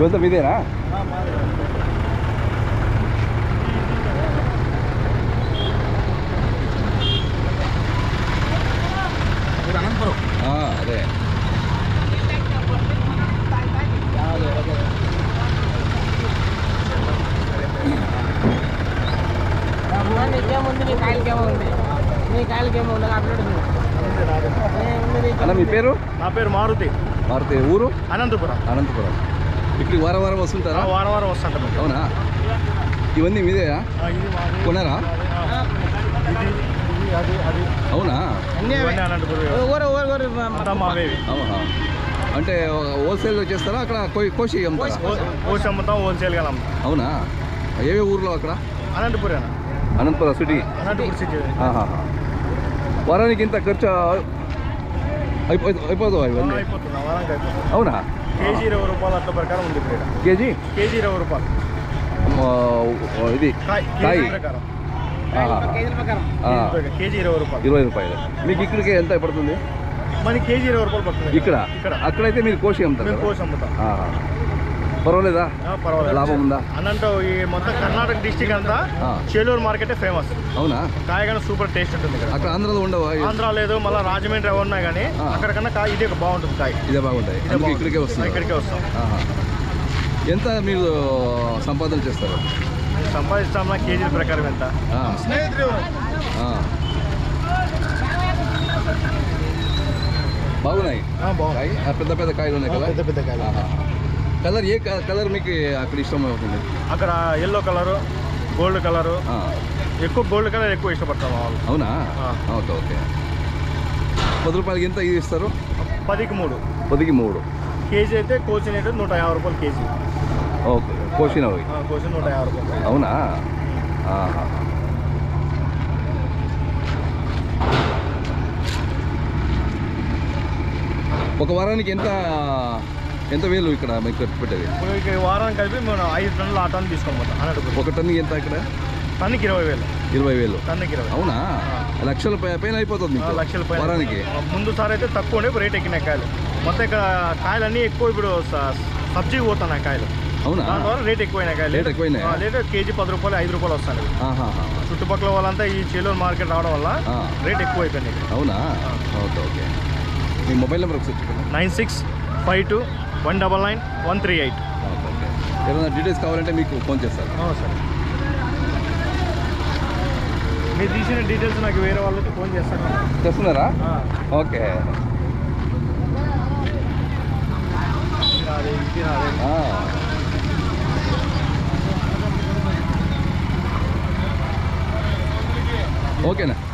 ఇవంతా మీదేనా అనంతపురం ఆ, అదే నీకేముంది నీ కాయలకేమో ఉంది నీ కాయలకేమో ఉంది అప్లోడ్ అన్న మీ పేరు నా పేరు మారుతి మారుతి ఊరు అనంతపురం అనంతపురం ఇక్కడికి వారం వారం వస్తుంటారా ఆ, వారం వారం వస్తాంట మేము. అవునా ఇవన్నీ మీదేనా ఆ, ఇది మాది. కొన్నారా ఆ, ఇది ఇది అది అది అవునా అన్నీ అవే. ఇవన్నీ అనంతపురం ఊరు ఊరు ఊరు అంతా మావేవి అవునా అంటే హోల్సేల్లో చేస్తారా అక్కడ కోయి- కోసి అమ్ముతారా కోసి అమ్ముతాం హోల్సేల్గా అమ్ముతాం అవునా ఏవే ఊర్లో అక్కడ అనంతపురం అనంతపురం సిటీ అనంతపురం సిటీ ఆహాహా. వారానికి ఇంత ఖర్చు అయిపో అయిపోతావా ఇవన్నీ అయిపోతుంది వారానికి అయిపోతుంది అవునా కేజీ ఇరవై రూపాయలు అట్ల ప్రకారం ఉంది ఇక్కడ కేజీ కేజీ ఇరవై రూపాయలు ఆ, ఇది కాయ్ కాయ్ కేజీ ప్రకారం ఆహా. కేజీల ప్రకారం ఆ, కేజీ ప్రకారం. కేజీ ఇరవై రూపాయలు ఇరవై రూపాయలు మీకు ఇక్కడికి ఎంత పడుతుంది మనకి కేజీ ఇరవై రూపాయలు పడుతుంది ఇక్కడ ఇక్కడ అక్కడైతే మీరు కోసి అమ్ముతారు మేము కదా? కోసి అమ్ముతాం ఆహా. పర్వాలేదా ఆ, పర్వాలేదు లాభం ఉందా అనంత ఈ మొత్తం కర్ణాటక డిస్టిక్ అంతా ఆ. చేలూరు మార్కెటే ఫేమస్ అవునా కాయగానే సూపర్ టేస్ట్ ఉంటుంది ఇక్కడ అక్కడ ఆంధ్రాలో ఉండవా ఆంధ్ర లేదు మళ్ళీ రాజమండ్రి ఎవరు ఉన్నా కానీ ఆ. అక్కడికన్నా కాయ ఇదే బాగుంటుంది కాయ ఇదే బాగుంటాయి ఇదే అందుకే బాగుంటుంది. ఇక్కడికే వస్తుంది ఇక్కడికే వస్తాం ఆహా. ఎంత మీరు సంపాదన చేస్తారు సంపాదిస్తాం నా కేజీల ప్రకారం ఎంత ఆ. ఆ. బాగున్నాయి కాయ ఆ, పెద్ద పెద్ద కాయలు ఉన్నాయి కదా పెద్ద పెద్ద కాయలు. ఆహా. కలర్ ఏ క- కలర్ మీకు అక్కడ ఇష్టం అవుతుంది అక్కడ ఎల్లో కలరు గోల్డ్ కలరు ఆ. ఎక్కువ గోల్డ్ కలర్ ఎక్కువ ఇష్టపడతాం మా వాళ్ళు అవునా ఆ. ఓకే ఓకే పది రూపాయలకి ఎంత ఇది ఇస్తారు పదికి మూడు పదికి మూడు కేజీ అయితే కోసిన అయితే నూట యాభై రూపాయలు కేజీ ఓకే కోసినవి ఆ, కోసిన నూట యాభై రూపాయలు అవునా ఆహా. ఒక వారానికి ఎంత ఎంత వేలు ఇక్కడ మీకు ఖర్చు పెట్టేది ఇప్పుడు ఇక ఈ వారానికి కలిపి మనం ఐదు టన్నులు ఆ టన్ను తీసుకొని పోతాం అన్నట్టు ఒక టన్ను ఎంత ఇక్కడ టన్నుకి ఇరవై వేలు ఇరవై వేలు టన్నుకి ఇరవై అవునా లక్షల పై- పైన అయిపోతుంది ఆ, మీకు లక్షల పైన వారానికి ముందు సారి అయితే తక్కువ ఉండే ఇప్పుడు రేట్ ఎక్కినాయి కాయలు మొత్తం ఇక్కడ కాయలు అన్నీ ఎక్కువ ఇప్పుడు స- సబ్సిడీ పోతున్నాయి కాయలు అవునా దాని ద్వారా రేట్ ఎక్కువైనాయి కాయలు రేట్ ఎక్కువైనాయా? ఆ, రేట్ కేజీ పది రూపాయలు ఐదు రూపాయలు వస్తాయి ఆహాహా. చుట్టుపక్కల వాళ్ళంతా ఈ చేలూరు మార్కెట్ రావడం వల్ల ఆ. రేట్ ఎక్కువ అయిపోయింది అవునా ఓకే ఓకే మీ మొబైల్ నెంబర్ ఒకసారి చెప్పండి nine six five two one double nine one three eight okay okay ఏదైనా డీటెయిల్స్ కావాలంటే మీకు ఫోన్ చేస్తారు సరే మీరు తీసిన డీటెయిల్స్ నాకు వేరే వాళ్ళకి ఫోన్ చేస్తాను చేస్తున్నారా ఆ, ఓకే ఇది నాదే, ఇది నాదే. ఆ. ఓకేనా